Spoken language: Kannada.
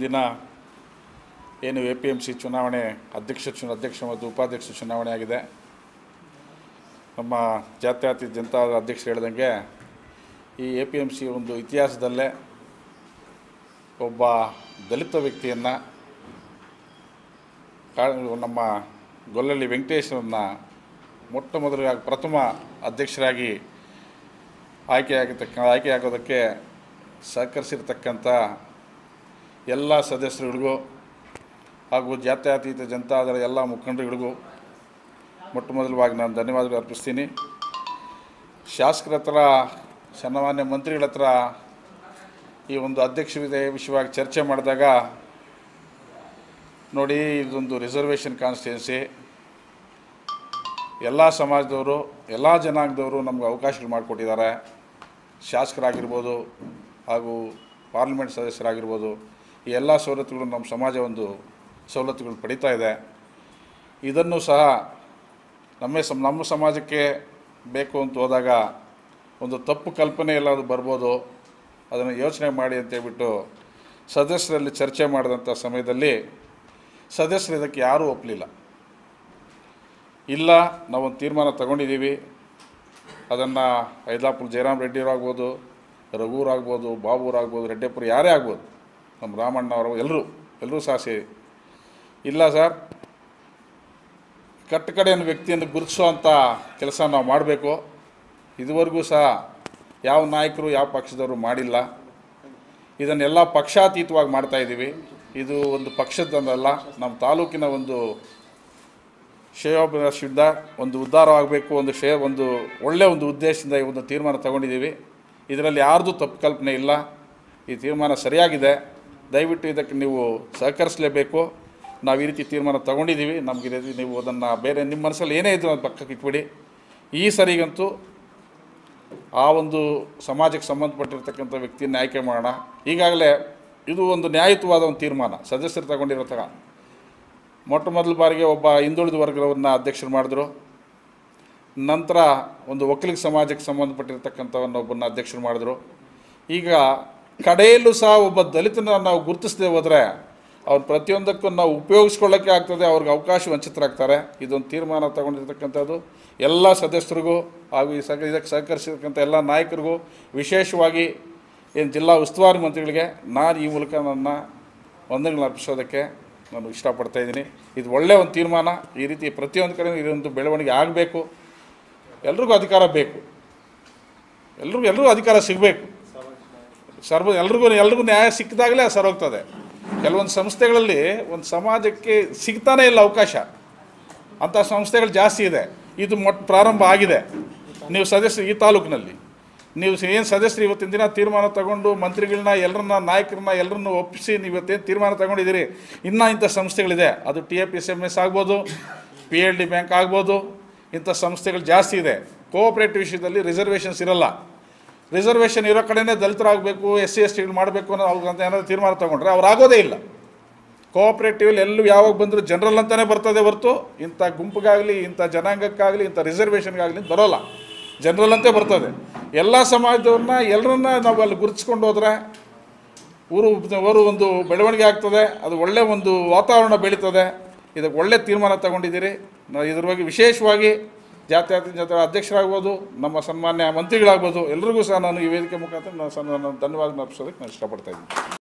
ದಿನ ಏನು ಎ ಪಿ ಎಮ್ ಸಿ ಚುನಾವಣೆ ಅಧ್ಯಕ್ಷ ಚು ಅಧ್ಯಕ್ಷ ಮತ್ತು ಉಪಾಧ್ಯಕ್ಷ ಚುನಾವಣೆ ಆಗಿದೆ ನಮ್ಮ ಜಾತ್ಯತೀತ ಜನತಾ ಅಧ್ಯಕ್ಷರು ಹೇಳ್ದಂಗೆ ಈ ಎ ಪಿ ಎಮ್ ಸಿ ಒಂದು ಇತಿಹಾಸದಲ್ಲೇ ಒಬ್ಬ ದಲಿತ ವ್ಯಕ್ತಿಯನ್ನು ನಮ್ಮ ಗೊಲ್ಲಳ್ಳಿ ವೆಂಕಟೇಶ್ವರನ್ನ ಮೊಟ್ಟ ಮೊದಲಿಗಾಗಿ ಪ್ರಥಮ ಅಧ್ಯಕ್ಷರಾಗಿ ಆಯ್ಕೆಯಾಗತಕ್ಕ ಆಯ್ಕೆಯಾಗೋದಕ್ಕೆ ಸಹಕರಿಸಿರ್ತಕ್ಕಂಥ ಎಲ್ಲ ಸದಸ್ಯರುಗಳಿಗೂ ಹಾಗೂ ಜಾತ್ಯತೀತ ಜನತಾದಳ ಎಲ್ಲ ಮುಖಂಡರುಗಳಿಗೂ ಮೊಟ್ಟ ಮೊದಲವಾಗಿ ನಾನು ಧನ್ಯವಾದಗಳು ಅರ್ಪಿಸ್ತೀನಿ ಶಾಸಕರ ಹತ್ರ ಸನ್ಮಾನ್ಯ ಮಂತ್ರಿಗಳ ಹತ್ರ ಈ ಒಂದು ಅಧ್ಯಕ್ಷ ವಿಧೇಯ ವಿಷಯವಾಗಿ ಚರ್ಚೆ ಮಾಡಿದಾಗ ನೋಡಿ ಇದೊಂದು ರಿಸರ್ವೇಷನ್ ಕಾನ್ಸ್ಟಿಟ್ಯೂನ್ಸಿ ಎಲ್ಲ ಸಮಾಜದವರು ಎಲ್ಲ ಜನಾಂಗದವರು ನಮ್ಗೆ ಅವಕಾಶಗಳು ಮಾಡಿಕೊಟ್ಟಿದ್ದಾರೆ ಶಾಸಕರಾಗಿರ್ಬೋದು ಹಾಗೂ ಪಾರ್ಲಿಮೆಂಟ್ ಸದಸ್ಯರಾಗಿರ್ಬೋದು ಈ ಎಲ್ಲ ಸವಲತ್ತುಗಳು ನಮ್ಮ ಸಮಾಜ ಒಂದು ಸವಲತ್ತುಗಳು ಪಡೀತಾ ಇದೆ ಇದನ್ನು ಸಹ ನಮ್ಮ ಸಮ ನಮ್ಮ ಸಮಾಜಕ್ಕೆ ಬೇಕು ಅಂತ ಹೋದಾಗ ಒಂದು ತಪ್ಪು ಕಲ್ಪನೆ ಎಲ್ಲಾದರೂ ಬರ್ಬೋದು ಅದನ್ನು ಯೋಚನೆ ಮಾಡಿ ಅಂತೇಳ್ಬಿಟ್ಟು ಸದಸ್ಯರಲ್ಲಿ ಚರ್ಚೆ ಮಾಡಿದಂಥ ಸಮಯದಲ್ಲಿ ಸದಸ್ಯರು ಇದಕ್ಕೆ ಯಾರೂ ಒಪ್ಪಲಿಲ್ಲ ಇಲ್ಲ ನಾವೊಂದು ತೀರ್ಮಾನ ತಗೊಂಡಿದ್ದೀವಿ ಅದನ್ನು ಹೈದರಾಪುರ ಜಯರಾಮ್ ರೆಡ್ಡಿಯವರಾಗ್ಬೋದು ರಘುವರಾಗ್ಬೋದು ಬಾಬುರಾಗ್ಬೋದು ರೆಡ್ಡಿಯಪ್ಪರು ಯಾರೇ ಆಗ್ಬೋದು ನಮ್ಮ ರಾಮಣ್ಣ ಅವರು ಎಲ್ಲರೂ ಎಲ್ಲರೂ ಸಹ ಸೇರಿ ಇಲ್ಲ ಸರ್ ಕಟ್ಟ ಕಡೆಯನ್ನು ವ್ಯಕ್ತಿಯನ್ನು ಗುರುತಿಸುವಂಥ ಕೆಲಸ ನಾವು ಮಾಡಬೇಕು ಇದುವರೆಗೂ ಸಹ ಯಾವ ನಾಯಕರು ಯಾವ ಪಕ್ಷದವರು ಮಾಡಿಲ್ಲ ಇದನ್ನೆಲ್ಲ ಪಕ್ಷಾತೀತವಾಗಿ ಮಾಡ್ತಾಯಿದ್ದೀವಿ ಇದು ಒಂದು ಪಕ್ಷದಲ್ಲ ನಮ್ಮ ತಾಲೂಕಿನ ಒಂದು ಶ್ರೇಯೋಭಿಲಾಷಿಯಿಂದ ಒಂದು ಉದ್ಧಾರವಾಗಬೇಕು ಒಂದು ಶೇ ಒಂದು ಒಳ್ಳೆಯ ಒಂದು ಉದ್ದೇಶದಿಂದ ಈ ಒಂದು ತೀರ್ಮಾನ ತಗೊಂಡಿದ್ದೀವಿ ಇದರಲ್ಲಿ ಯಾರ್ದು ತಪ್ಪು ಕಲ್ಪನೆ ಇಲ್ಲ ಈ ತೀರ್ಮಾನ ಸರಿಯಾಗಿದೆ ದಯವಿಟ್ಟು ಇದಕ್ಕೆ ನೀವು ಸಹಕರಿಸಲೇಬೇಕು ನಾವು ಈ ರೀತಿ ತೀರ್ಮಾನ ತಗೊಂಡಿದ್ದೀವಿ ನಮಗೆ ಇದು- ನೀವು ಅದನ್ನು ಬೇರೆ ನಿಮ್ಮ ಮನಸ್ಸಲ್ಲಿ ಏನೇ ಇದ್ರೂ ಅದು ಪಕ್ಕಕ್ಕೆ ಇಟ್ಬಿಡಿ ಈ ಸರಿಗಂತೂ ಆ ಒಂದು ಸಮಾಜಕ್ಕೆ ಸಂಬಂಧಪಟ್ಟಿರ್ತಕ್ಕಂಥ ವ್ಯಕ್ತಿಯನ್ನು ಆಯ್ಕೆ ಮಾಡೋಣ ಈಗಾಗಲೇ ಇದು ಒಂದು ನ್ಯಾಯಯುತವಾದ ಒಂದು ತೀರ್ಮಾನ ಸದಸ್ಯರು ತಗೊಂಡಿರೋ ತಗ ಮೊಟ್ಟ ಮೊದಲ ಬಾರಿಗೆ ಒಬ್ಬ ಹಿಂದುಳಿದ ವರ್ಗವನ್ನು ಅಧ್ಯಕ್ಷರು ಮಾಡಿದ್ರು ನಂತರ ಒಂದು ಒಕ್ಕಲಿಗ ಸಮಾಜಕ್ಕೆ ಸಂಬಂಧಪಟ್ಟಿರ್ತಕ್ಕಂಥವನ್ನ ಒಬ್ಬನ ಅಧ್ಯಕ್ಷರು ಮಾಡಿದ್ರು ಈಗ ಕಡೆಯಲ್ಲೂ ಸಹ ಒಬ್ಬ ದಲಿತನ ನಾವು ಗುರುತಿಸದೆ ಹೋದರೆ ಅವ್ರು ಪ್ರತಿಯೊಂದಕ್ಕೂ ನಾವು ಉಪಯೋಗಿಸ್ಕೊಳ್ಳೋಕ್ಕೆ ಆಗ್ತದೆ ಅವ್ರಿಗೆ ಅವಕಾಶ ವಂಚಿತರಾಗ್ತಾರೆ ಇದೊಂದು ತೀರ್ಮಾನ ತಗೊಂಡಿರ್ತಕ್ಕಂಥದ್ದು ಎಲ್ಲ ಸದಸ್ಯರಿಗೂ ಹಾಗೂ ಈ ಸಹ ಇದಕ್ಕೆ ಸಹಕರಿಸಿರ್ತಕ್ಕಂಥ ಎಲ್ಲ ನಾಯಕರಿಗೂ ವಿಶೇಷವಾಗಿ ಏನು ಜಿಲ್ಲಾ ಉಸ್ತುವಾರಿ ಮಂತ್ರಿಗಳಿಗೆ ನಾನು ಈ ಮೂಲಕ ನನ್ನ ವಂದನೆಗಳನ್ನ ಅರ್ಪಿಸೋದಕ್ಕೆ ನಾನು ಇಷ್ಟಪಡ್ತಾ ಇದ್ದೀನಿ ಇದು ಒಳ್ಳೆಯ ಒಂದು ತೀರ್ಮಾನ ಈ ರೀತಿ ಪ್ರತಿಯೊಂದು ಕಡೆ ಇದೊಂದು ಬೆಳವಣಿಗೆ ಆಗಬೇಕು ಎಲ್ರಿಗೂ ಅಧಿಕಾರ ಬೇಕು ಎಲ್ರಿಗೂ ಎಲ್ರಿಗೂ ಅಧಿಕಾರ ಸಿಗಬೇಕು ಸರ್ವ ಎಲ್ರಿಗೂ ಎಲ್ರಿಗೂ ನ್ಯಾಯ ಸಿಕ್ಕಿದಾಗಲೇ ಅದು ಸರೋಗ್ತದೆ ಕೆಲವೊಂದು ಸಂಸ್ಥೆಗಳಲ್ಲಿ ಒಂದು ಸಮಾಜಕ್ಕೆ ಸಿಗ್ತಾನೇ ಇಲ್ಲ ಅವಕಾಶ ಅಂಥ ಸಂಸ್ಥೆಗಳು ಜಾಸ್ತಿ ಇದೆ ಇದು ಮೊಟ್ಟ ಪ್ರಾರಂಭ ಆಗಿದೆ ನೀವು ಸದಸ್ಯರು ಈ ತಾಲೂಕಿನಲ್ಲಿ ನೀವು ಏನು ಸದಸ್ಯರು ಇವತ್ತಿನ ದಿನ ತೀರ್ಮಾನ ತಗೊಂಡು ಮಂತ್ರಿಗಳನ್ನ ಎಲ್ಲರನ್ನ ನಾಯಕರನ್ನ ಎಲ್ಲರನ್ನು ಒಪ್ಪಿಸಿ ನೀವು ಇವತ್ತೇನು ತೀರ್ಮಾನ ತಗೊಂಡಿದ್ದೀರಿ ಇನ್ನೂ ಇಂಥ ಸಂಸ್ಥೆಗಳಿದೆ ಅದು T F S M S ಆಗ್ಬೋದು ಪಿ ಎಲ್ ಡಿ ಬ್ಯಾಂಕ್ ಆಗ್ಬೋದು ಇಂಥ ಸಂಸ್ಥೆಗಳು ಜಾಸ್ತಿ ಇದೆ ಕೋಆಪ್ರೇಟಿವ್ ವಿಷಯದಲ್ಲಿ ರಿಸರ್ವೇಷನ್ಸ್ ಇರಲ್ಲ ರಿಸರ್ವೇಷನ್ ಇರೋ ಕಡೆನೇ ದಲಿತರಾಗಬೇಕು ಎಸ್ ಸಿ ಎಸ್ ಟಿಗಳು ಮಾಡಬೇಕು ಅನ್ನೋ ಅವ್ರಿಗಂತ ಏನಾದ್ರು ತೀರ್ಮಾನ ತಗೊಂಡ್ರೆ ಅವ್ರು ಆಗೋದೇ ಇಲ್ಲ ಕೋಆಪ್ರೇಟಿವಲ್ಲಿ ಎಲ್ಲೂ ಯಾವಾಗ ಬಂದರೂ ಜನರಲ್ ಅಂತಲೇ ಬರ್ತದೆ ಹೊರತು ಇಂಥ ಗುಂಪಿಗಾಗಲಿ ಇಂಥ ಜನಾಂಗಕ್ಕಾಗಲಿ ಇಂಥ ರಿಸರ್ವೇಷನ್ಗಾಗಲಿ ಬರೋಲ್ಲ ಜನರಲ್ ಅಂತೇ ಬರ್ತದೆ ಎಲ್ಲ ಸಮಾಜದವ್ರನ್ನ ಎಲ್ಲರನ್ನ ನಾವು ಅಲ್ಲಿ ಗುರುತಿಸ್ಕೊಂಡು ಹೋದರೆ ಊರು ಊರು ಒಂದು ಬೆಳವಣಿಗೆ ಆಗ್ತದೆ ಅದು ಒಳ್ಳೆಯ ಒಂದು ವಾತಾವರಣ ಬೆಳೀತದೆ ಇದಕ್ಕೆ ಒಳ್ಳೆ ತೀರ್ಮಾನ ತಗೊಂಡಿದ್ದೀರಿ ನಾವು ಇದ್ರ ಬಗ್ಗೆ ವಿಶೇಷವಾಗಿ ಜಾತ್ಯತೀತ ಜನತಾ ಅಧ್ಯಕ್ಷರಾಗ್ಬೋದು ನಮ್ಮ ಸನ್ಮಾನ್ಯ ಮಂತ್ರಿಗಳಾಗ್ಬೋದು ಎಲ್ರಿಗೂ ಸಹ ನಾನು ಈ ವೇದಿಕೆ ಮುಖಾಂತರ ನಾನು ಸನ್ಮಾನ ಧನ್ಯವಾದ ಅರ್ಪಿಸೋದಕ್ಕೆ ನಾನು ಇಷ್ಟಪಡ್ತಾ ಇದ್ದೀನಿ